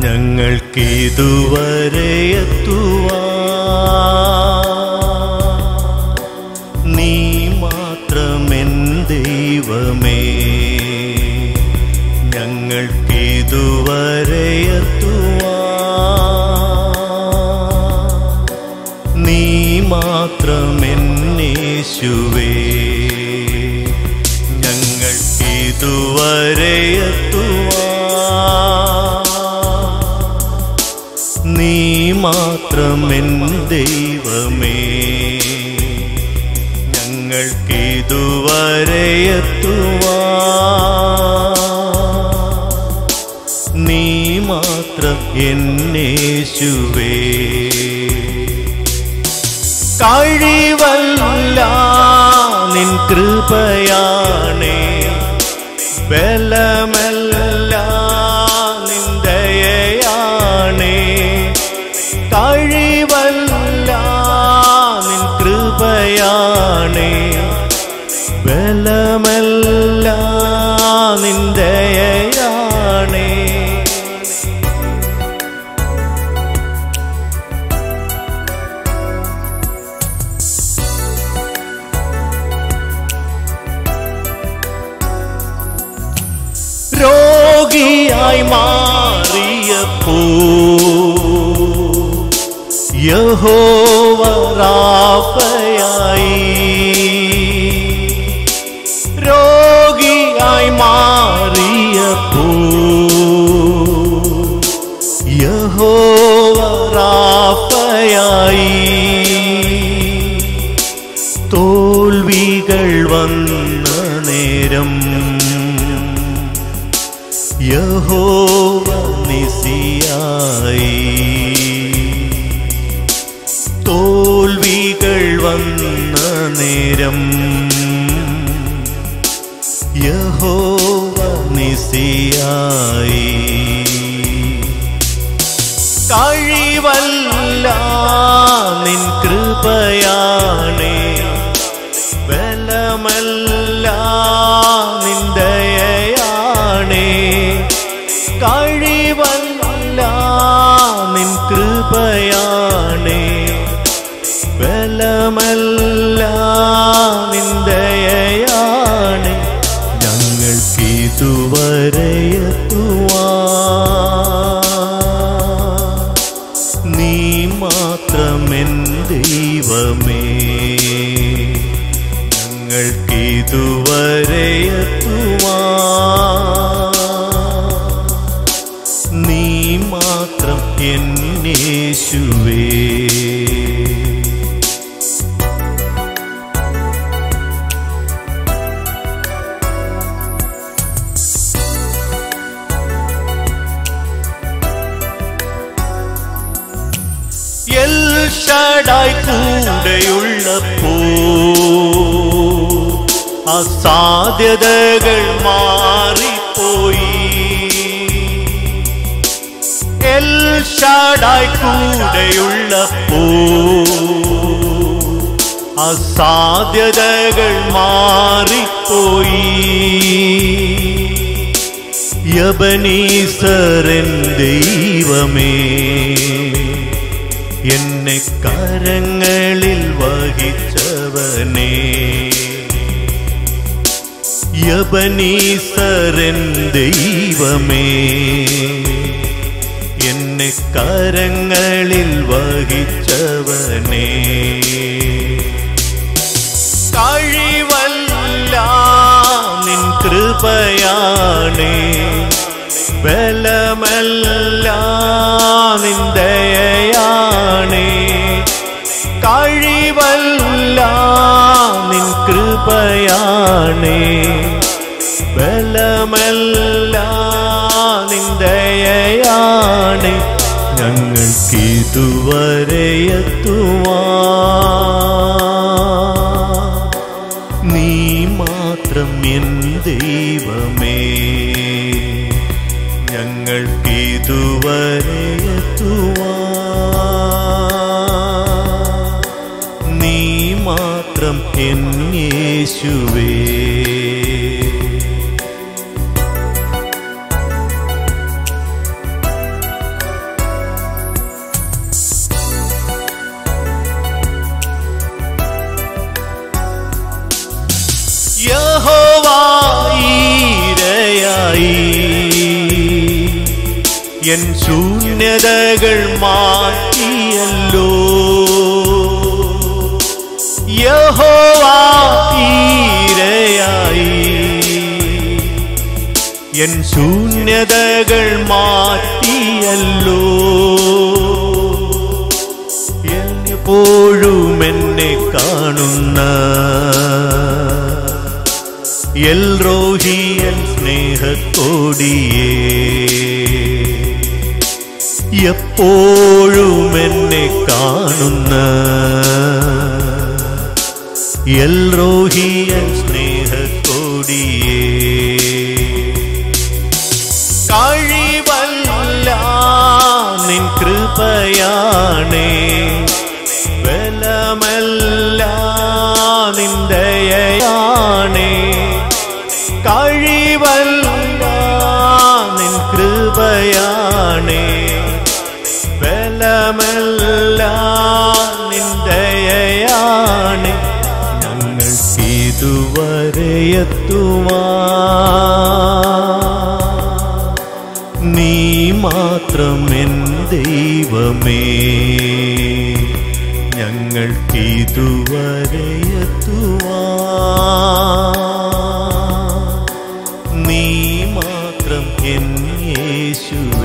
ഞങ്ങൾക്കിതുവരെ എത്തുവാ നീ മാത്രമെൻ ദൈവമേ ഞങ്ങൾക്കിതുവരെ എത്തുവാ നീ മാത്രമെന്നേശുവേ ഞങ്ങൾക്കിതുവരെ എത്തുവാ നീ മാത്രമെൻ ദൈവമേ ഞങ്ങൾക്കിതുവരെ എത്തുവാ നീ മാത്രം എന്നേശുവേ കഴിവല്ല നിൻ കൃപയാണേ ബലമല്ല നിൻ ദയയാണേ കഴിവല്ല നിൻ കൃപയാണേ ബലമല്ല നിൻ ദയയാണേ രോഗിയായി മാറിയപ്പോ യഹോവ റാഫയായി രോഗിയായി മാറിയപ്പോ യഹോവ റാഫയായി തോൽവികൾ വന്ന നേരം യഹോവ നിസിയായി തോൽവികൾ വന്ന നേരം യഹോവ നിസിയായി കഴിവല്ല നിൻ കൃപയാണേ ബലമല്ല നിൻ ദയയാണേ കഴിവല്ല നിൻ കൃപയാണേ ബലമല്ല നിൻ ദയയാണേ ഞങ്ങൾക്കിതുവരെ എത്തുവാ നീ മാത്രമെൻ ദൈവമേ ഞങ്ങൾക്കിതുവരെ എത്തുവാ നീ മാത്രം എന്നേശുവേ എൽ ഷടായി കൂടെയുള്ളപ്പോ അസാധ്യതകൾ മാറിപ്പോയി എൽ ഷടായി കൂടെയുള്ളപ്പോ അസാധ്യതകൾ മാറിപ്പോയി യബനീസരൻ ദൈവമേ എന്നെ കരങ്ങളിൽ വഹിച്ചവനേ യബനീസരൻ ദൈവമേ എന്നെ കരങ്ങളിൽ വഹിച്ചവനേ കഴിവല്ല നിൻ കൃപയാണേ ബലമല്ല നിൻ ദയയാണേ കഴിവല്ല നിൻ കൃപയാണേ ബലമല്ല നിൻ ദയയാണേ ഞങ്ങൾക്കിതുവരെ എത്തുവാ നീ മാത്രം എൻ ദൈവമേ ഞങ്ങൾക്കിതുവരെ എത്തുവാ നീ മാത്രം എൻ യേശുവേ എൻ ശൂന്യതകൾ മാറ്റിയല്ലോ യഹോവാ ഈരയായി എൻ ശൂന്യതകൾ മാറ്റിയല്ലോ എപ്പോഴും എന്നെ കാണുന്ന എൽറോഹിയൻ സ്നേഹത്തോടിയേ എപ്പോഴും എന്നെ കാണുന്ന എൽറോഹിയൻ സ്നേഹത്തോടിയേ കഴിവല്ല നിൻ കൃപയാണേ ബലമല്ല നിന്ദയാണേ കഴിവല്ല നിൻ കൃപയാണേ ബലമല്ല നിന്ദയാണേ ഞങ്ങൾക്കിതുവരെ എത്തുവാ നീ മാത്രം എൻ ദൈവമേ ഞങ്ങൾക്കിതുവരെ എത്തുവാ നീ മാത്രം എൻ യേശുവേ